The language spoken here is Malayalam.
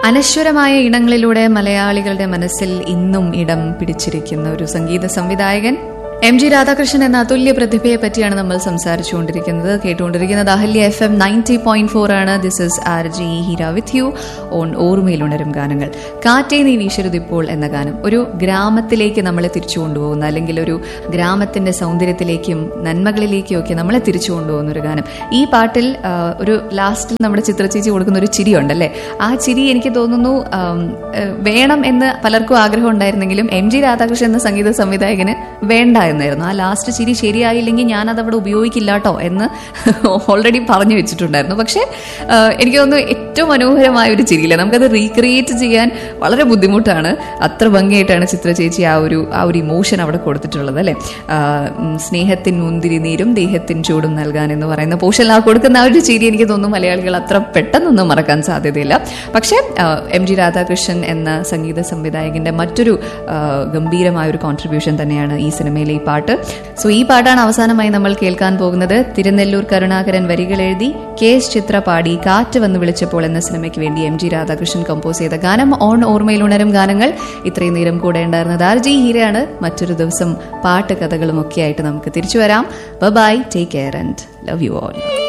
അനശ്വരമായ ഇണങ്ങളിലൂടെ മലയാളികളുടെ മനസ്സിൽ ഇന്നും ഇടം പിടിച്ചിരിക്കുന്ന ഒരു സംഗീത സംവിധായകൻ എം ജി രാധാകൃഷ്ണൻ എന്ന അതുല്യ പ്രതിഭയെ പറ്റിയാണ് നമ്മൾ സംസാരിച്ചുകൊണ്ടിരിക്കുന്നത് കേട്ടുകൊണ്ടിരിക്കുന്നത് Ahalya F M ninety point four ആണ് this is R G Heera with you on ഓർമ്മയിലുണരും ഗാനങ്ങൾ കാറ്റേ നീ വീശരുതിപ്പോൾ എന്ന ഗാനം ഒരു ഗ്രാമത്തിലേക്ക് നമ്മളെ തിരിച്ചു കൊണ്ടുപോകുന്ന അല്ലെങ്കിൽ ഒരു ഗ്രാമത്തിന്റെ സൗന്ദര്യത്തിലേക്കും നന്മകളിലേക്കും ഒക്കെ നമ്മളെ തിരിച്ചു കൊണ്ടുപോകുന്ന ഒരു ഗാനം ഈ പാട്ടിൽ ആ, ഒരു ലാസ്റ്റിൽ നമ്മുടെ ചിത്രചേച്ചി കൊടുക്കുന്ന ഒരു ചിരി ഉണ്ടല്ലേ ആ ചിരി എനിക്ക് തോന്നുന്നു ആം, ഏ, വേണം എന്ന് പലർക്കും ആഗ്രഹം ഉണ്ടായിരുന്നെങ്കിലും എം ജി രാധാകൃഷ്ണൻ എന്ന സംഗീത സംവിധായകന് വേണ്ട എന്നായിരുന്നു ആ ലാസ്റ്റ് ചിരി ശരിയായില്ലെങ്കിൽ ഞാൻ അത് അവിടെ ഉപയോഗിക്കില്ല കേട്ടോ എന്ന് ഓൾറെഡി പറഞ്ഞു വെച്ചിട്ടുണ്ടായിരുന്നു പക്ഷേ ആ, എനിക്ക് തോന്നുന്നു ഏറ്റവും മനോഹരമായ ഒരു ചിരിയില്ല നമുക്കത് റീക്രിയേറ്റ് ചെയ്യാൻ വളരെ ബുദ്ധിമുട്ടാണ് അത്ര ഭംഗിയായിട്ടാണ് ചിത്ര ചേച്ചി ആ ഒരു ആ ഒരു ഇമോഷൻ അവിടെ കൊടുത്തിട്ടുള്ളത് അല്ലെ ആ, ഉം, സ്നേഹത്തിൻ മുന്തിരി നീരും ദേഹത്തിൻ ചൂടും നൽകാൻ എന്ന് പറയുന്ന പോഷൻ ആ കൊടുക്കുന്ന ആ ഒരു ചിരി എനിക്ക് തോന്നുന്നു മലയാളികൾ അത്ര പെട്ടെന്നൊന്നും മറക്കാൻ സാധ്യതയില്ല പക്ഷേ ആ, എം ജി രാധാകൃഷ്ണൻ എന്ന സംഗീത സംവിധായകന്റെ മറ്റൊരു ആ, ഗംഭീരമായ ഒരു കോൺട്രിബ്യൂഷൻ തന്നെയാണ് ഈ സിനിമയിലെ ഈ പാട്ട് സോ ഈ പാട്ടാണ് അവസാനമായി നമ്മൾ കേൾക്കാൻ പോകുന്നത് തിരുനെല്ലൂർ കരുണാകരൻ വരികൾ എഴുതി കെ എസ് ചിത്ര പാടി കാറ്റ് വന്ന് വിളിച്ചപ്പോൾ എന്ന സിനിമയ്ക്ക് വേണ്ടി എം ജി രാധാകൃഷ്ണൻ കമ്പോസ് ചെയ്ത ഗാനം ഓൺ ഓർമ്മയിൽ ഉണരും ഗാനങ്ങൾ ഇത്രയും നേരം കൂടെ ഉണ്ടായിരുന്നത് ആർ ജി ഹീരയാണ് മറ്റൊരു ദിവസം പാട്ട് കഥകളും ഒക്കെ ആയിട്ട് നമുക്ക് തിരിച്ചു വരാം bye take care and love you all